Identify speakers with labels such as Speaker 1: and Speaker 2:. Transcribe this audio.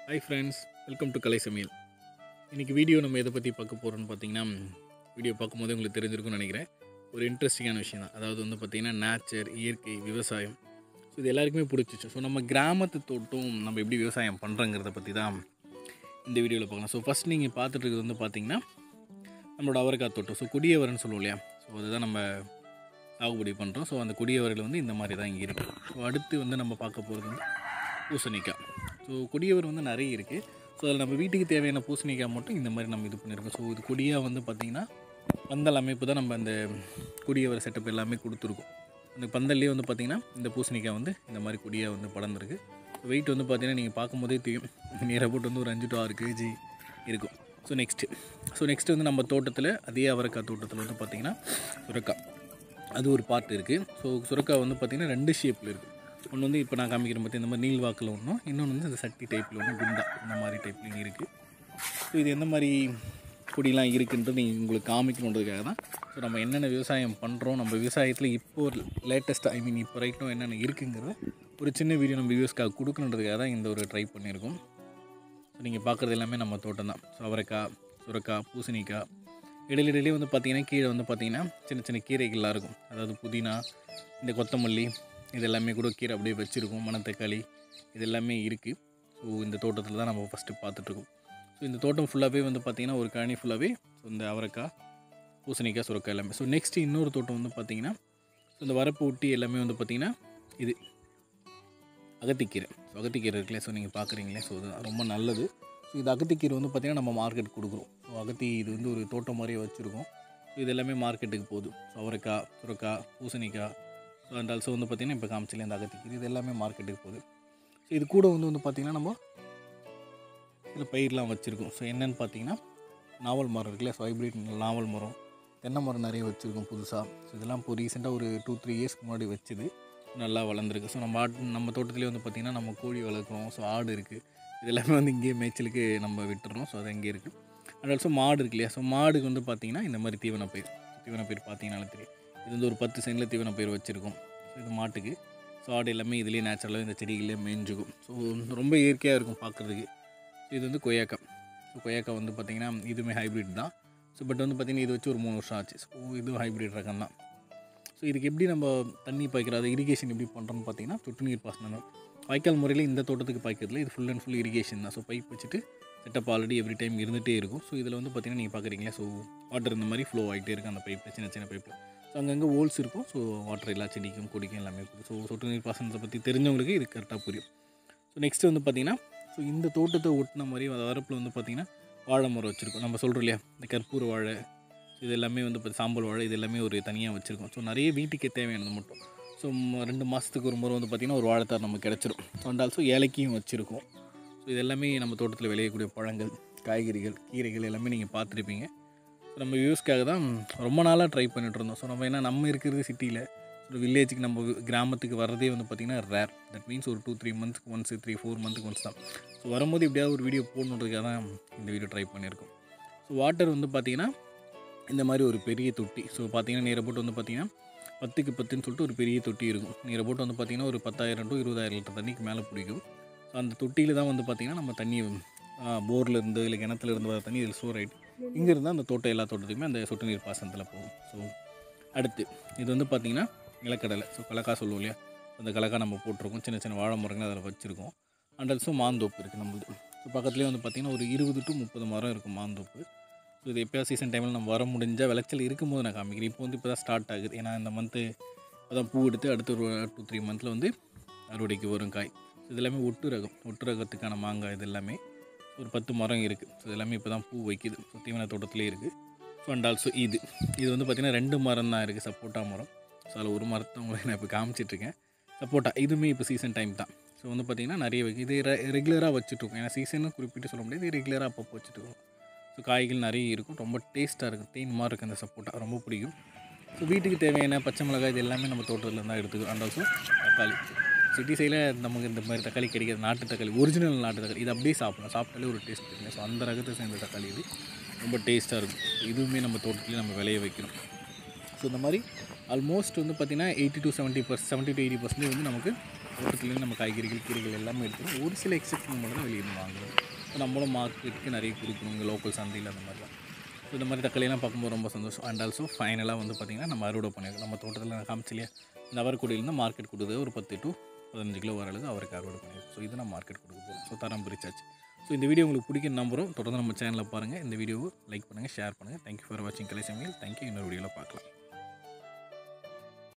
Speaker 1: hi friends welcome to Kalai Samayal இன்றைக்கி video நம்ம எதை பற்றி பார்க்க போகிறோம்னு பார்த்தீங்கன்னா வீடியோ பார்க்கும்போது உங்களுக்கு தெரிஞ்சிருக்கும்னு நினைக்கிறேன் ஒரு இன்ட்ரெஸ்டிங்கான விஷயம் தான் அதாவது வந்து பார்த்திங்கன்னா நேச்சர் இயற்கை விவசாயம் ஸோ இது எல்லாருக்குமே பிடிச்சிச்சு ஸோ நம்ம கிராமத்து தோட்டம் நம்ம எப்படி விவசாயம் பண்ணுறங்கிறத பற்றி தான் இந்த வீடியோவில் பார்க்கலாம் ஸோ ஃபஸ்ட் நீங்கள் பார்த்துட்டு இருக்கிறது வந்து பார்த்திங்கன்னா நம்மளோட அவரைக்காய் தோட்டம் ஸோ கொடியவரன்னு சொல்லுவோம் இல்லையா ஸோ அதுதான் நம்ம சாகுபடி பண்ணுறோம் ஸோ அந்த கொடியவர்கள் வந்து இந்த மாதிரி தான் இங்கே இருக்குது ஸோ அடுத்து வந்து நம்ம பார்க்க போகிறது வந்து பூசணிக்காய் ஸோ கொடியவர் வந்து நிறைய இருக்குது ஸோ அதில் நம்ம வீட்டுக்கு தேவையான பூசணிக்காய் மட்டும் இந்த மாதிரி நம்ம இது பண்ணியிருக்கோம் ஸோ இது கொடியாக வந்து பார்த்திங்கன்னா பந்தல் அமைப்பு தான் நம்ம அந்த கொடியவர் செட்டப் எல்லாமே கொடுத்துருக்கோம் அந்த பந்தல்லே வந்து பார்த்திங்கன்னா இந்த பூசணிக்காய் வந்து இந்த மாதிரி கொடியாக வந்து படர்ந்துருக்கு வெயிட் வந்து பார்த்திங்கன்னா நீங்கள் பார்க்கும்போதே தெரியும் நேராக போட்டு வந்து ஒரு அஞ்சு டு ஆறு கேஜி இருக்கும் ஸோ நெக்ஸ்ட்டு ஸோ நெக்ஸ்ட்டு வந்து நம்ம தோட்டத்தில் அதே அவரைக்காய் தோட்டத்தில் வந்து பார்த்திங்கன்னா சுரக்காய் அது ஒரு பார்ட் இருக்குது ஸோ சுரக்காய் வந்து பார்த்திங்கன்னா ரெண்டு ஷேப்பில் இருக்குது ஒன்று வந்து இப்போ நான் காமிக்கிறேன் பார்த்தி இந்த மாதிரி நீள் வாக்கில் ஒன்றும் இன்னொன்று வந்து இந்த சட்டி டைப்பில் ஒன்று குண்டா இந்த மாதிரி டைப்லையும் இருக்குது ஸோ இது எந்த மாதிரி கொடிலாம் இருக்குன்றது நீங்கள் உங்களுக்கு காமிக்கணுன்றதுக்காக தான் ஸோ நம்ம என்னென்ன விவசாயம் பண்ணுறோம் நம்ம விவசாயத்தில் இப்போ ஒரு லேட்டஸ்ட்டாக ஐ மீன் இப்போ ரைட்டும் என்னென்ன இருக்குங்கிறத ஒரு சின்ன வீடியோ நம்ம வியூஸ்க்காக கொடுக்கணுன்றதுக்காக தான் இந்த ஒரு ட்ரை பண்ணியிருக்கோம் ஸோ நீங்கள் பார்க்குறது எல்லாமே நம்ம தோட்டம் தான் ஸோ அவரைக்காய் சுரக்காய் பூசணிக்காய் இடையில இடையிலே வந்து பார்த்திங்கன்னா கீழே வந்து பார்த்திங்கன்னா சின்ன சின்ன கீரைகள்லாம் இருக்கும் அதாவது புதினா இந்த கொத்தமல்லி இது எல்லாமே கூட கீரை அப்படியே வச்சுருக்கோம் மணத்தக்காளி இது எல்லாமே இருக்குது ஸோ இந்த தோட்டத்தில் தான் நம்ம ஃபஸ்ட்டு பார்த்துட்ருக்கோம் ஸோ இந்த தோட்டம் ஃபுல்லாகவே வந்து பார்த்திங்கன்னா ஒரு கழனி ஃபுல்லாகவே ஸோ இந்த அவரைக்காய் பூசணிக்காய் சுரக்காய் எல்லாமே ஸோ நெக்ஸ்ட்டு இன்னொரு தோட்டம் வந்து பார்த்திங்கன்னா ஸோ இந்த வரப்பு ஒட்டி எல்லாமே வந்து பார்த்திங்கன்னா இது அகத்திக்கீரை ஸோ அகத்திக்கீரை இருக்குல்ல ஸோ நீங்கள் பார்க்குறீங்களே ஸோ இது ரொம்ப நல்லது ஸோ இது அகத்திக்கீரை வந்து பார்த்திங்கன்னா நம்ம மார்க்கெட் கொடுக்குறோம் ஸோ அகத்தி இது வந்து ஒரு தோட்டம் மாதிரியே வச்சுருக்கோம் ஸோ இது எல்லாமே மார்க்கெட்டுக்கு போகுது ஸோ அவரைக்காய் சுரக்காய் பூசணிக்காய் ஸோ அண்ட் ஆல்சோ வந்து பார்த்திங்கன்னா இப்போ காமிச்சில இந்த அகத்திக்கீரை இது எல்லாமே மார்க்கெட்டுக்கு போகுது ஸோ இது கூட வந்து வந்து பார்த்திங்கன்னா நம்ம இதில் பயிர்லாம் வச்சுருக்கோம் ஸோ என்னென்னு பார்த்தீங்கன்னா நாவல் மரம் இருக்குல்ல ஸோ ஹைப்ரிட் நாவல் மரம் தென்னை மரம் நிறைய வச்சுருக்கோம் புதுசாக ஸோ இதெல்லாம் இப்போ ரீசெண்டாக ஒரு டூ த்ரீ இயர்ஸ்க்கு முன்னாடி வச்சுது நல்லா வளர்ந்துருக்கு ஸோ நம்ம ஆடு நம்ம தோட்டத்துலேயே வந்து பார்த்திங்கன்னா நம்ம கோழி வளர்க்குறோம் ஸோ ஆடு இருக்குது இது எல்லாமே வந்து இங்கேயே மேய்ச்சலுக்கு நம்ம விட்டுறோம் ஸோ அது இங்கே இருக்குது அண்ட் ஆல்சோ மாடு இருக்கு இல்லையா ஸோ மாடுக்கு வந்து பார்த்திங்கன்னா இந்த மாதிரி தீவன பயிர் தீவன பயிர் பார்த்தீங்கன்னாலும் தெரியும் இது வந்து ஒரு பத்து சென்டில் தீவன பயிர் வச்சுருக்கோம் ஸோ இது மாட்டுக்கு ஸோ ஆடு எல்லாமே இதுலேயே நேச்சுரலாக இந்த செடிகளே மேய்ஞ்சுக்கும் ஸோ ரொம்ப இயற்கையாக இருக்கும் பார்க்குறதுக்கு இது வந்து கொய்யாக்காய் ஸோ கொய்யாக்காய் வந்து பார்த்திங்கன்னா இதுவுமே ஹைப்ரிட் தான் ஸோ பட் வந்து பார்த்திங்கன்னா இது வச்சு ஒரு மூணு வருஷம் ஆச்சு ஸோ இதுவும் ஹைப்ரிட் ரகம் தான் ஸோ இதுக்கு எப்படி நம்ம தண்ணி பாய்க்கிறது இரிகேஷன் எப்படி பண்ணுறோன்னு பார்த்தீங்கன்னா சொட்டு நீர் பாசனம் தான் வாய்க்கால் முறையில் இந்த தோட்டத்துக்கு பாய்க்கிறதுல இது ஃபுல் அண்ட் ஃபுல் இரிகேஷன் தான் ஸோ பைப் வச்சுட்டு செட்டப் ஆல்ரெடி எவ்ரி டைம் இருந்துகிட்டே இருக்கும் ஸோ இதில் வந்து பார்த்திங்கன்னா நீங்கள் பார்க்குறீங்களா ஸோ வாட்டர் இந்த மாதிரி ஃப்ளோ ஆகிட்டே இருக்குது அந்த பைப்பில் சின்ன சின்ன பைப்பில் ஸோ அங்கங்கே ஹோல்ஸ் இருக்கும் ஸோ வாட்டர் எல்லா செடிக்கும் கொடிக்கும் எல்லாமே இருக்கும் ஸோ சொட்டு நீர் பாசனத்தை பற்றி தெரிஞ்சவங்களுக்கு இது கரெக்டாக புரியும் ஸோ நெக்ஸ்ட்டு வந்து பார்த்திங்கன்னா ஸோ இந்த தோட்டத்தை ஒட்டின மாதிரி வரப்பில் வந்து பார்த்திங்கன்னா வாழை மரம் வச்சுருக்கோம் நம்ம சொல்கிறோம் இல்லையா இந்த கற்பூர வாழை இது எல்லாமே வந்து இப்போ சாம்பல் வாழை இது எல்லாமே ஒரு தனியாக வச்சுருக்கோம் ஸோ நிறைய வீட்டுக்கே தேவையானது மட்டும் ஸோ ரெண்டு மாதத்துக்கு ஒரு முறை வந்து பார்த்திங்கன்னா ஒரு வாழைத்தார் நமக்கு கிடச்சிரும் ஸோ அண்ட் ஆல்சோ ஏலக்கியும் வச்சுருக்கோம் ஸோ இது எல்லாமே நம்ம தோட்டத்தில் விளையக்கூடிய பழங்கள் காய்கறிகள் கீரைகள் எல்லாமே நீங்கள் பார்த்துருப்பீங்க ஸோ நம்ம வியூஸ்க்காக தான் ரொம்ப நாளாக ட்ரை பண்ணிட்டு இருந்தோம் ஸோ நம்ம என்ன நம்ம இருக்கிறது சிட்டியில் ஒரு வில்லேஜுக்கு நம்ம கிராமத்துக்கு வர்றதே வந்து பார்த்திங்கன்னா ரேர் தட் மீன்ஸ் ஒரு டூ த்ரீ மந்த்ஸ்க்கு ஒன்ஸ் த்ரீ ஃபோர் மந்த்துக்கு ஒன்ஸ் தான் ஸோ வரும்போது எப்படியாவது ஒரு வீடியோ போடணுன்றதுக்காக தான் இந்த வீடியோ ட்ரை பண்ணியிருக்கோம் ஸோ வாட்டர் வந்து பார்த்திங்கன்னா இந்த மாதிரி ஒரு பெரிய தொட்டி ஸோ பார்த்தீங்கன்னா நேர போட்டு வந்து பார்த்திங்கன்னா பத்துக்கு பத்துன்னு சொல்லிட்டு ஒரு பெரிய தொட்டி இருக்கும் நேர போட்டு வந்து பார்த்திங்கன்னா ஒரு பத்தாயிரம் டு இருபதாயிரம் லிட்டர் தண்ணிக்கு மேலே பிடிக்கும் ஸோ அந்த தொட்டியில் தான் வந்து பார்த்திங்கன்னா நம்ம தண்ணி போரில் இருந்து இல்லை கிணத்துல இருந்து வர தண்ணி இதில் ஸ்டோர் ஆகிட்டு இங்கே இருந்தால் அந்த தோட்டம் எல்லா தோட்டத்துக்குமே அந்த சொட்டு நீர் பாசனத்தில் போகும் ஸோ அடுத்து இது வந்து பார்த்திங்கன்னா நிலக்கடலை ஸோ கலக்கா சொல்லுவோம் இல்லையா அந்த கலக்கா நம்ம போட்டிருக்கோம் சின்ன சின்ன வாழை மரங்கள் அதில் வச்சுருக்கோம் அண்ட் ஆல்சோ மாந்தோப்பு இருக்குது நம்மளுக்கு ஸோ பக்கத்துலேயே வந்து பார்த்திங்கன்னா ஒரு இருபது டு முப்பது மரம் இருக்கும் மாந்தோப்பு ஸோ இது எப்போயா சீசன் டைமில் நம்ம வர முடிஞ்சால் விளைச்சல் இருக்கும்போது நான் காமிக்கிறேன் இப்போ வந்து இப்போ தான் ஸ்டார்ட் ஆகுது ஏன்னா இந்த மந்த்து இப்போ தான் பூ எடுத்து அடுத்த ஒரு டூ த்ரீ மந்தில் வந்து அறுவடைக்கு வரும் காய் ஸோ இது எல்லாமே ஒட்டு ரகம் ஒட்டு ரகத்துக்கான மாங்காய் இது எல்லாமே ஒரு பத்து மரம் இருக்குது ஸோ இது எல்லாமே இப்போ தான் பூ வைக்குது ஸோ தீவன தோட்டத்துலேயே இருக்குது ஸோ அண்ட் ஆல்சோ இது இது வந்து பார்த்திங்கன்னா ரெண்டு மரம் தான் இருக்குது சப்போட்டா மரம் ஸோ அதில் ஒரு மரத்தை உங்களுக்கு நான் இப்போ காமிச்சிட்ருக்கேன் சப்போட்டா இதுவுமே இப்போ சீசன் டைம் தான் ஸோ வந்து பார்த்திங்கன்னா நிறைய வைக்கும் இது ரெகுலராக வச்சுட்ருக்கோம் ஏன்னா சீசனும் குறிப்பிட்டு சொல்ல முடியாது ரெகுலராக அப்பப்போ வச்சுட்ருக்கோம் ஸோ காய்கள் நிறைய இருக்கும் ரொம்ப டேஸ்ட்டாக இருக்கும் தேன் மாதிரி இருக்குது அந்த சப்போட்டா ரொம்ப பிடிக்கும் ஸோ வீட்டுக்கு தேவையான பச்சை மிளகாய் இது எல்லாமே நம்ம தோட்டத்தில் தான் எடுத்துக்கிறோம் அண்ட் ஆல்சோ தக்காளி சிட்டி சைடில் நமக்கு இந்த மாதிரி தக்காளி கிடைக்காது நாட்டு தக்காளி ஒரிஜினல் நாட்டு தக்காளி இது அப்படியே சாப்பிடலாம் சாப்பிட்டாலே ஒரு டேஸ்ட் இருக்குங்க ஸோ அந்த ரகத்தை சேர்ந்த தக்காளி இது ரொம்ப டேஸ்ட்டாக இருக்கும் இதுவுமே நம்ம தோட்டத்துலேயே நம்ம விளைய வைக்கணும் ஸோ இந்த மாதிரி ஆல்மோஸ்ட் வந்து பார்த்திங்கன்னா எயிட்டி டு செவன்ட்டி பர்ஸ் செவன்ட்டி டு எயிட்டி பர்சன்டேஜ் வந்து நமக்கு தோட்டத்துலேருந்து நம்ம காய்கறிகள் கீரைகள் எல்லாமே எடுத்துக்கிறோம் ஒரு சில எக்ஸப்ஷன் மட்டும் தான் வெளியிருந்து வாங்குறோம் இப்போ நம்மளும் மார்க்கெட்டுக்கு நிறைய கொடுக்கணும் இங்கே லோக்கல் சந்தையில் அந்த மாதிரிலாம் ஸோ இந்த மாதிரி தக்காளியெல்லாம் பார்க்கும்போது ரொம்ப சந்தோஷம் அண்ட் ஆல்சோ ஃபைனலாக வந்து பார்த்திங்கன்னா நம்ம அறுவடை பண்ணியிருக்கோம் நம்ம தோட்டத்தில் நான் காமிச்சிலையா இந்த அவரைக்குடியிலேருந்து மார்க்கெட் கொடுக்குது ஒரு பத்து டு பதினஞ்சு கிலோ வர அளவுக்கு அவருக்கு அறுவடை பண்ணியிருக்கோம் ஸோ இது நான் மார்க்கெட் கொடுக்க போகிறோம் ஸோ தரம் பிரிச்சாச்சு ஸோ இந்த வீடியோ உங்களுக்கு பிடிக்கும் நம்புகிறோம் தொடர்ந்து நம்ம சேனலில் பாருங்கள் இந்த வீடியோவை லைக் பண்ணுங்கள் ஷேர் பண்ணுங்கள் தேங்க்யூ ஃபார் வாட்சிங் கலை சமையல் தேங்க்யூ இன்னொரு வீடியோவில் பார்க்கலாம்